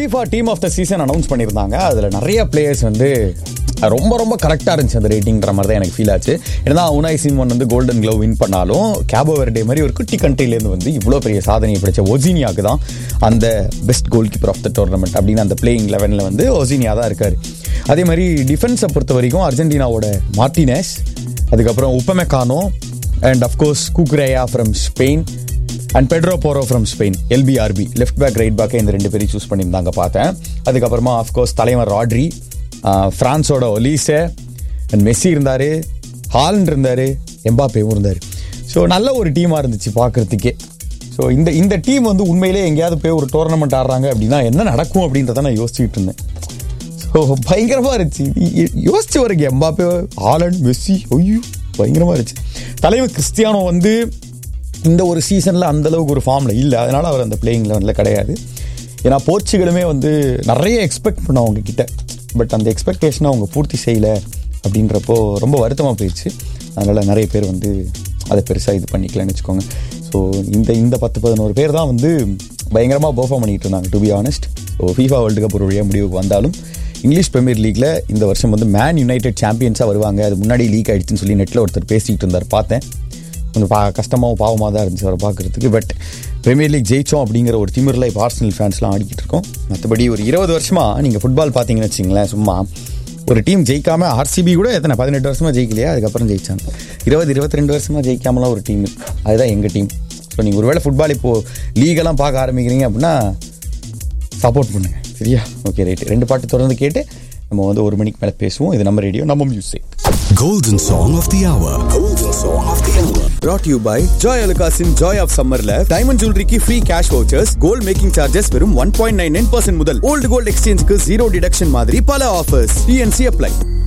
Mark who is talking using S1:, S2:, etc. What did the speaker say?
S1: FIFA team of the season announce பண்ணியிருந்தாங்க அதில் நிறைய பிளேயர்ஸ் வந்து ரொம்ப ரொம்ப கரெக்டாக இருந்துச்சு அந்த ரேட்டிங்ன்ற மாதிரி தான் எனக்கு ஃபீல் ஆச்சு ஏன்னா உனாய் சிமன் வந்து கோல்டன் க்ளவ் வின் பண்ணாலும் கேபோ வெர்டே மாதிரி ஒரு குட்டி கண்ட்ரிலேருந்து வந்து இவ்வளோ பெரிய சாதனையை பிடிச்ச ஒசினியாவுக்கு தான் அந்த best goalkeeper of the tournament அப்படின்னு அந்த பிளேயிங் லெவனில் வந்து ஒசினியா தான் இருக்கார் அதே மாதிரி டிஃபென்ஸை பொறுத்த வரைக்கும் அர்ஜென்டினாவோட மார்டினஸ் அதுக்கப்புறம் Upamecano and of course Cucurella from Spain and Pedro Porro from Spain L B R B left back right பேக்கை இந்த ரெண்டு பேரையும் சூஸ் பண்ணியிருந்தாங்க பார்த்தேன் அதுக்கப்புறமா அஃப்கோர்ஸ் தலைவர் ராட்ரி ஃப்ரான்ஸோட ஒலீஸே அண்ட் மெஸ்ஸி இருந்தார் ஹாலண்ட் இருந்தார் எம்பாப்பேவும் இருந்தார் ஸோ நல்ல ஒரு டீமாக இருந்துச்சு பார்க்குறதுக்கே ஸோ இந்த இந்த டீம் வந்து உண்மையிலே எங்கேயாவது போய் ஒரு டோர்னமெண்ட் ஆடுறாங்க அப்படின்னா என்ன நடக்கும் அப்படின்றத நான் யோசிச்சுட்டு இருந்தேன் ஸோ பயங்கரமாக இருந்துச்சு யோ- யோசிச்சு வரீங்க எம்பாப்பே ஹாலண்ட் மெஸ்ஸி ஐயோ பயங்கரமாக இருந்துச்சு தலைவர் கிறிஸ்டியானோ வந்து இந்த ஒரு சீசனில் அந்த அளவுக்கு ஒரு ஃபார்மில் இல்லை அதனால அவர் அந்த பிளேயிங் லெவனில் கிடையாது ஏன்னா போர்ச்சுகலுமே வந்து நிறைய எக்ஸ்பெக்ட் பண்ண அவங்க கிட்ட பட் அந்த எக்ஸ்பெக்டேஷனை அவங்க பூர்த்தி செய்யலை அப்படின்றப்போ ரொம்ப வருத்தமாக போயிடுச்சு அதனால் நிறைய பேர் வந்து அதை பெருசாக இது பண்ணிக்கலன்னு வச்சுக்கோங்க ஸோ இந்த இந்த பத்து பதினோரு பேர் தான் வந்து பயங்கரமாக பெர்ஃபார்ம் பண்ணிட்டு இருந்தாங்க to be honest so FIFA world cup ஒரு வழியாக முடிவுக்கு வந்தாலும் இங்கிலீஷ் பிரீமியர் லீக்ல இந்த வருஷம் வந்து மேன் யுனைடெட் சாம்பியன்ஸாக வருவாங்க அது முன்னாடி லீக் ஆயிடுச்சுன்னு சொல்லி நெட்டில் ஒருத்தர் பேசிக்கிட்டு இருந்தார் பார்த்தேன் கொஞ்சம் பா கஷ்டமாகவும் பாவமாக தான் இருந்துச்சு அவரை பார்க்குறதுக்கு பட் பிரீமியர் லீக் ஜெயிச்சோம் அப்படிங்கிற ஒரு திமிரில் இப்போ ஆர்சனல் ஃபேன்ஸ்லாம் ஆடிக்கிட்டு இருக்கோம் மற்றபடி ஒரு இருபது வருஷமாக நீங்கள் ஃபுட்பால் பார்த்தீங்கன்னு வச்சிங்களேன் சும்மா ஒரு டீம் ஜெயிக்காம ஆர்சிபி கூட எத்தனை பதினெட்டு வருஷமாக ஜெயிக்கலையா அதுக்கப்புறம் ஜெயிச்சாங்க இருபது இருபத்தி ரெண்டு வருஷமாக ஜெயிக்காமலாம் ஒரு டீம் அதுதான் எங்கள் டீம் ஸோ நீங்கள் ஒருவேளை ஃபுட்பால் இப்போது லீகெல்லாம் பார்க்க ஆரம்பிக்கிறீங்க அப்படின்னா சப்போர்ட் பண்ணுங்க சரியா ஓகே ரைட் ரெண்டு பாட்டு தொடர்ந்து கேட்டு நம்ம வந்து ஒரு மணிக்கு மேலே பேசுவோம் இது நம்ம ரேடியோ நம்ம music
S2: Golden Song of the Hour. Golden Song of the Hour.
S1: brought to you by Joy அலுகாஸின் ஜாய் ஆஃப் சம்மர்ல டைமண்ட் ஜுவல்லரிக்கு free cash vouchers gold making charges வெறும் one point nine nine percent முதல் old gold எக்ஸ்சேஞ்சுக்கு zero deduction மாதிரி பல offers DNC apply